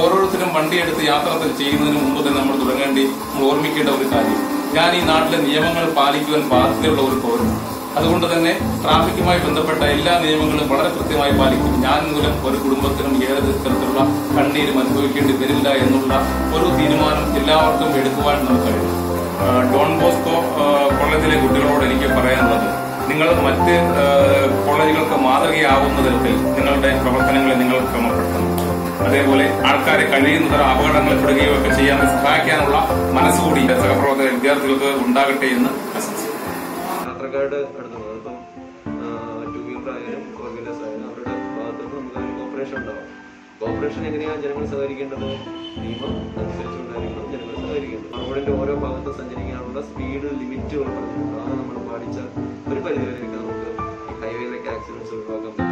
ഓരോരുത്തരും വണ്ടിയെടുത്ത് യാത്ര ചെയ്യുന്നതിന് മുമ്പ് തന്നെ നമ്മൾ തുടങ്ങേണ്ടി നമ്മൾ ഓർമ്മിക്കേണ്ട ഒരു കാര്യം ഞാൻ ഈ നാട്ടിലെ നിയമങ്ങൾ പാലിക്കുവാൻ ബാധ്യതയുള്ള ഒരു പൗരനാണ് അതുകൊണ്ട് തന്നെ ട്രാഫിക്കുമായി ബന്ധപ്പെട്ട എല്ലാ നിയമങ്ങളും വളരെ കൃത്യമായി പാലിക്കും ഞാൻ മൂലം ഒരു കുടുംബത്തിനും ഏത് തരത്തിലുള്ള കണ്ണീരും അനുഭവിക്കേണ്ടി വരില്ല എന്നുള്ള ഒരു തീരുമാനം എല്ലാവർക്കും എടുക്കുവാൻ നമുക്ക് കഴിയും ആ, ഡോൺ ബോസ്കോ ആ, കോളേജിലെ കുട്ടികളോട് എനിക്ക് പറയാനുള്ളത് നിങ്ങൾ മറ്റ് ആ, കോളേജുകൾക്ക് മാതൃകയാവുന്ന തരത്തിൽ നിങ്ങളുടെ പ്രവർത്തനങ്ങളെ നിങ്ങൾ ക്രമപ്പെടുത്തണം അതേപോലെ ആൾക്കാരെ കഴിയുന്നത്ര അപകടങ്ങളിൽ പെടുകയോ ഒക്കെ ചെയ്യാൻ സഹായിക്കാനുള്ള മനസ്സുകൂടി സഹപ്രവർത്തക വിദ്യാർത്ഥികൾക്ക് ഉണ്ടാകട്ടെ എന്ന് ആശംസിക്കുന്നു യാത്രക്കാരുടെ അടുത്തുള്ളത് അതിപ്പം ടു വീലർ ആയാലും ഫോർ വീലേഴ്സ് ആയാലും അവരുടെ ഭാഗത്തുനിന്ന് നമുക്ക് ഒരു കോപ്പറേഷൻ ഉണ്ടാവും കോപ്പറേഷൻ എങ്ങനെയാണ് ജനങ്ങൾ സഹകരിക്കേണ്ടത് നിയമം അനുസരിച്ചുകൊണ്ടായിരിക്കണം ജനങ്ങൾ സഹകരിക്കേണ്ടത് റോഡിന്റെ ഓരോ ഭാഗത്തും സഞ്ചരിക്കാനുള്ള സ്പീഡ് ലിമിറ്റുകൾ പറഞ്ഞിട്ടുണ്ട് അത് നമ്മൾ പാലിച്ചാൽ ഒരു പരിധിവരെയൊക്കെ നമുക്ക് ഈ ഹൈവേയിലൊക്കെ ആക്സിഡൻസ് ഒഴിവാക്കാൻ പറ്റും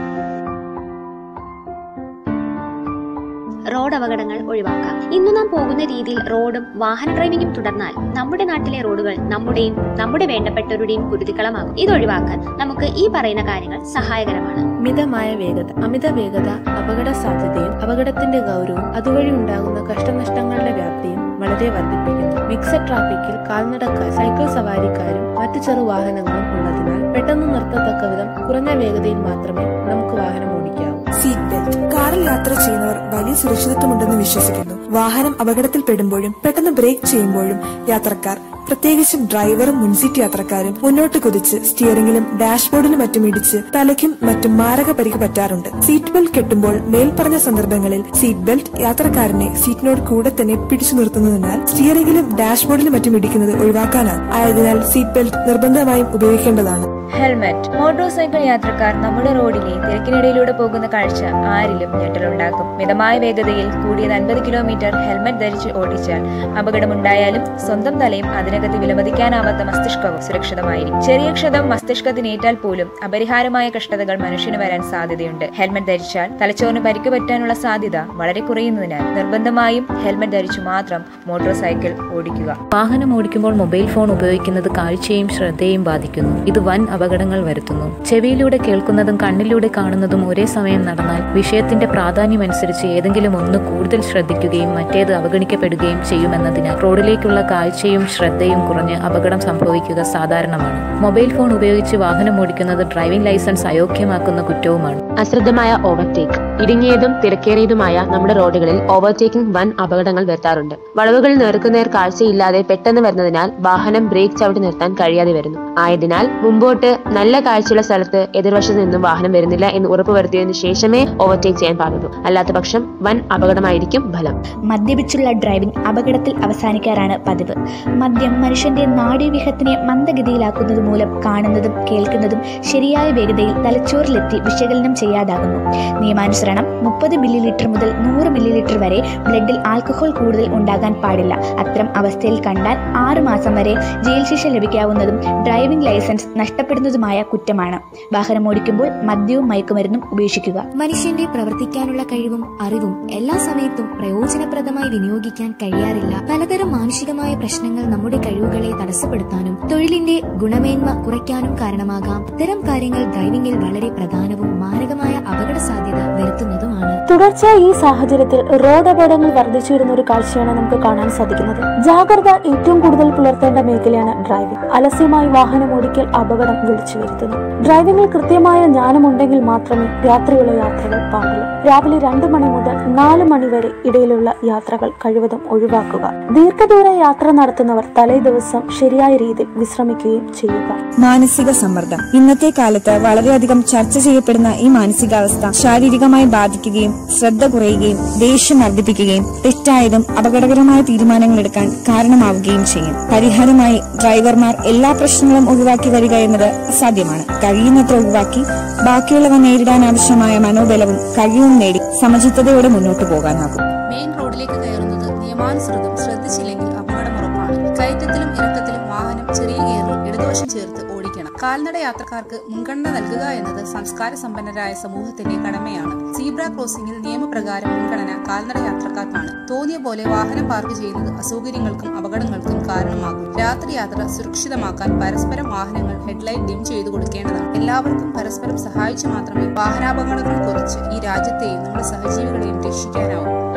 റോഡ് അപകടങ്ങൾ ഒഴിവാക്കാം ഇന്ന് നാം പോകുന്ന രീതിയിൽ റോഡും വാഹന ഡ്രൈവിംഗും തുടർന്നാൽ നമ്മുടെ നാട്ടിലെ റോഡുകൾ നമ്മുടെയും നമ്മുടെ വേണ്ടപ്പെട്ടവരുടെയും കുരുതിക്കളമാകും ഇത് ഒഴിവാക്കാൻ നമുക്ക് ഈ പറയുന്ന കാര്യങ്ങൾ സഹായകരമാണ് മിതമായ വേഗത അമിത വേഗത അപകട സാധ്യതയും അപകടത്തിന്റെ ഗൗരവവും അതുവഴി ഉണ്ടാകുന്ന കഷ്ടനഷ്ടങ്ങളുടെ വ്യാപ്തിയും വളരെ വർദ്ധിപ്പിക്കുന്നു മിക്സഡ് ട്രാഫിക്കിൽ കാൽനടക്കാർ സൈക്കിൾ സവാരിക്കാരും മറ്റു ചെറു വാഹനങ്ങളും ഉള്ളതിനാൽ പെട്ടെന്ന് നിർത്തത്തക്ക വിധം കുറഞ്ഞ വേഗതയിൽ മാത്രമേ നമുക്ക് വാഹനം ഓടിക്കാവൂ സീറ്റ് ബെൽറ്റ് കാറിൽ യാത്ര ചെയ്യുന്നവർ വലിയ സുരക്ഷിതത്വമുണ്ടെന്ന് വിശ്വസിക്കുന്നു വാഹനം അപകടത്തിൽപ്പെടുമ്പോഴും പെട്ടെന്ന് ബ്രേക്ക് ചെയ്യുമ്പോഴും യാത്രക്കാർ പ്രത്യേകിച്ചും ഡ്രൈവറും മുൻസീറ്റ് യാത്രക്കാരും മുന്നോട്ട് കുതിച്ച് സ്റ്റിയറിംഗിലും ഡാഷ്ബോർഡിലും മറ്റും ഇടിച്ച് തലയ്ക്കും മറ്റും മാരക പരിക്ക് പറ്റാറുണ്ട് സീറ്റ് ബെൽറ്റ് കെട്ടുമ്പോൾ മേൽപ്പറഞ്ഞ സന്ദർഭങ്ങളിൽ സീറ്റ് ബെൽറ്റ് യാത്രക്കാരനെ സീറ്റിനോട് കൂടെ തന്നെ പിടിച്ചു നിർത്തുന്നതിനാൽ സ്റ്റിയറിംഗിലും ഡാഷ്ബോർഡിലും മറ്റും ഇടിക്കുന്നത് ഒഴിവാക്കാനാണ് ആയതിനാൽ സീറ്റ് ബെൽറ്റ് നിർബന്ധമായും ഉപയോഗിക്കേണ്ടതാണ് ഹെൽമറ്റ് മോട്ടോർ സൈക്കിൾ യാത്രക്കാർ നമ്മുടെ റോഡിലെ തിരക്കിനിടയിലൂടെ പോകുന്ന കാഴ്ച ആരിലും ഞെട്ടലുണ്ടാക്കും മിതമായ വേഗതയിൽ കൂടിയത് അൻപത് കിലോമീറ്റർ ഹെൽമറ്റ് ധരിച്ച് ഓടിച്ചാൽ അപകടമുണ്ടായാലും സ്വന്തം തലയും അതിനകത്ത് വിലമതിക്കാനാവാത്ത മസ്തിഷ്കവും സുരക്ഷിതമായിരിക്കും ചെറിയ ക്ഷതം മസ്തിഷ്കത്തിനേറ്റാൽ പോലും അപരിഹാരമായ കഷ്ടതകൾ മനുഷ്യന് വരാൻ സാധ്യതയുണ്ട് ഹെൽമറ്റ് ധരിച്ചാൽ തലച്ചോറിന് പരിക്ക് പറ്റാനുള്ള സാധ്യത വളരെ കുറയുന്നതിനാൽ നിർബന്ധമായും ഹെൽമറ്റ് ധരിച്ചു മാത്രം മോട്ടോർ സൈക്കിൾ ഓടിക്കുക വാഹനം ഓടിക്കുമ്പോൾ മൊബൈൽ ഫോൺ ഉപയോഗിക്കുന്നത് കാഴ്ചയും ശ്രദ്ധയും ബാധിക്കുന്നു ഇത് വൻ അപകടങ്ങൾ വരുത്തുന്നു ചെവിയിലൂടെ കേൾക്കുന്നതും കണ്ണിലൂടെ കാണുന്നതും ഒരേ സമയം നടന്നാൽ വിഷയത്തിന്റെ പ്രാധാന്യമനുസരിച്ച് ഏതെങ്കിലും ഒന്ന് കൂടുതൽ ശ്രദ്ധിക്കുകയും മറ്റേത് അവഗണിക്കപ്പെടുകയും ചെയ്യുമെന്നതിനാൽ റോഡിലേക്കുള്ള കാഴ്ചയും ശ്രദ്ധയും കുറഞ്ഞ് അപകടം സംഭവിക്കുക സാധാരണമാണ് മൊബൈൽ ഫോൺ ഉപയോഗിച്ച് വാഹനം ഓടിക്കുന്നത് ഡ്രൈവിംഗ് ലൈസൻസ് അയോഗ്യമാക്കുന്ന കുറ്റവുമാണ് അശ്രദ്ധമായ ഓവർടേക്ക് ഇടുങ്ങിയതും തിരക്കേറിയതുമായ നമ്മുടെ റോഡുകളിൽ ഓവർടേക്കിംഗ് വൻ അപകടങ്ങൾ വരുത്താറുണ്ട് വളവുകൾ നേർക്കുനേർ കാഴ്ചയില്ലാതെ പെട്ടെന്ന് വരുന്നതിനാൽ വാഹനം ബ്രേക്ക് ചവിട്ടി നിർത്താൻ കഴിയാതെ വരുന്നു ആയതിനാൽ മുമ്പോട്ട് നല്ല കാഴ്ചയുള്ള സ്ഥലത്ത് എതിർവശത്ത് നിന്നും വാഹനം വരുന്നില്ല എന്ന് ഉറപ്പുവരുത്തിയതിനു ശേഷമേ ഓവർടേക്ക് ചെയ്യാൻ പാടുള്ളൂ അല്ലാത്ത പക്ഷം വൻ അപകടമായിരിക്കും ഫലം മദ്യപിച്ചുള്ള ഡ്രൈവിംഗ് അപകടത്തിൽ അവസാനിക്കാറാണ് പതിവ് മദ്യം മനുഷ്യന്റെ നാഡീവ്യൂഹത്തിനെ മന്ദഗതിയിലാക്കുന്നത് മൂലം കാണുന്നതും കേൾക്കുന്നതും ശരിയായ വേഗതയിൽ തലച്ചോറിലെത്തി വിശകലനം ചെയ്യാതാകുന്നു നിയമാനുസരണം മുപ്പത് മില്ലി ലിറ്റർ മുതൽ നൂറ് മില്ലി ലിറ്റർ വരെ ബ്ലഡിൽ ആൽക്കഹോൾ കൂടുതൽ ഉണ്ടാകാൻ പാടില്ല അത്തരം അവസ്ഥയിൽ കണ്ടാൽ ആറ് മാസം വരെ ജയിൽ ശിക്ഷ ലഭിക്കാവുന്നതും ഡ്രൈവിംഗ് ലൈസൻസ് നഷ്ടപ്പെടുന്നതുമായ കുറ്റമാണ് വാഹനം ഓടിക്കുമ്പോൾ മദ്യവും മയക്കുമരുന്നും ഉപേക്ഷിക്കുക മനുഷ്യന്റെ പ്രവർത്തിക്കാനുള്ള കഴിവും അറിവും എല്ലാ സമയത്തും പ്രയോജനപ്രദമായി വിനിയോഗിക്കാൻ കഴിയാറില്ല പലതരം മാനുഷികമായ പ്രശ്നങ്ങൾ നമ്മുടെ കഴിവുകളെ തടസ്സപ്പെടുത്താനും തൊഴിലിന്റെ ഗുണമേന്മ കുറയ്ക്കാനും കാരണമാകാം ഇത്തരം കാര്യങ്ങൾ ഡ്രൈവിംഗിൽ വളരെ പ്രധാനവും മാരകമായ അപകട സാധ്യത വരുത്തുന്നതുമാണ് തുടർച്ചയായി ഈ സാഹചര്യത്തിൽ റോഡ് അപകടങ്ങൾ വർദ്ധിച്ചു വരുന്ന ഒരു കാഴ്ചയാണ് നമുക്ക് കാണാൻ സാധിക്കുന്നത് ജാഗ്രത ഏറ്റവും കൂടുതൽ പുലർത്തേണ്ട മേഖലയാണ് ഡ്രൈവിംഗ് അലസ്യമായി വാഹനം ഓടിക്കൽ അപകടം വിളിച്ചു വരുത്തുന്നു ഡ്രൈവിംഗിൽ കൃത്യമായ ജ്ഞാനമുണ്ടെങ്കിൽ മാത്രമേ രാത്രിയുള്ള യാത്രകൾ പാടുള്ളൂ രാവിലെ രണ്ട് മണി മുതൽ നാല് മണി വരെ ഇടയിലുള്ള യാത്രകൾ കഴിവതും ഒഴിവാക്കുക ദീർഘദൂര യാത്ര നടത്തുന്നവർ തലേ ദിവസം ശരിയായ രീതിയിൽ വിശ്രമിക്കുകയും ചെയ്യുക മാനസിക സമ്മർദ്ദം ഇന്നത്തെ കാലത്ത് വളരെയധികം ചർച്ച ചെയ്യപ്പെടുന്ന ഈ മാനസികാവസ്ഥ ശാരീരികമായി ബാധിക്കുകയും ശ്രദ്ധ കുറയുകയും ദേഷ്യം വർദ്ധിപ്പിക്കുകയും തെറ്റായതും അപകടകരമായ തീരുമാനങ്ങൾ എടുക്കാൻ കാരണമാവുകയും ചെയ്യും പരിഹാരമായി ഡ്രൈവർമാർ എല്ലാ പ്രശ്നങ്ങളും ഒഴിവാക്കി വരിക എന്നത് അസാധ്യമാണ് കഴിയുന്നത്ര ഒഴിവാക്കി ബാക്കിയുള്ളവ നേരിടാൻ ആവശ്യമായ മനോബലവും കഴിവും നേടി സമചിത്തതയോടെ മുന്നോട്ടു പോകാനാകും മെയിൻ റോഡിലേക്ക് കയറുന്നത് നിയമാനുസൃതം ശ്രദ്ധിച്ചില്ലെങ്കിൽ അപകടം ഉറപ്പാണ് കയറ്റത്തിലും ഇറക്കത്തിലും വാഹനം ചെറിയ ഗിയറിൽ ഇടതുവശം ചേർത്ത് ഓടിക്കണം കാൽനട യാത്രക്കാർക്ക് മുൻഗണന നൽകുക എന്നത് സംസ്കാര സമ്പന്നരായ സമൂഹത്തിന്റെ കടമയാണ് സീബ്ര ക്രോസിംഗിൽ നിയമപ്രകാരം മുൻഗണന കാൽനട യാത്രക്കാർക്കാണ് തോന്നിയ പോലെ വാഹനം പാർക്ക് ചെയ്യുന്നത് അസൗകര്യങ്ങൾക്കും അപകടങ്ങൾക്കും കാരണമാകും രാത്രി യാത്ര സുരക്ഷിതമാക്കാൻ പരസ്പരം വാഹനങ്ങൾ ഹെഡ്ലൈറ്റ് ഡിം ചെയ്തു കൊടുക്കേണ്ടതാണ് എല്ലാവർക്കും പരസ്പരം സഹായിച്ചു മാത്രമേ വാഹനാപകടങ്ങൾ കുറച്ച് ഈ രാജ്യത്തെയും നമ്മുടെ സഹജീവികളെയും രക്ഷിക്കാനാവൂ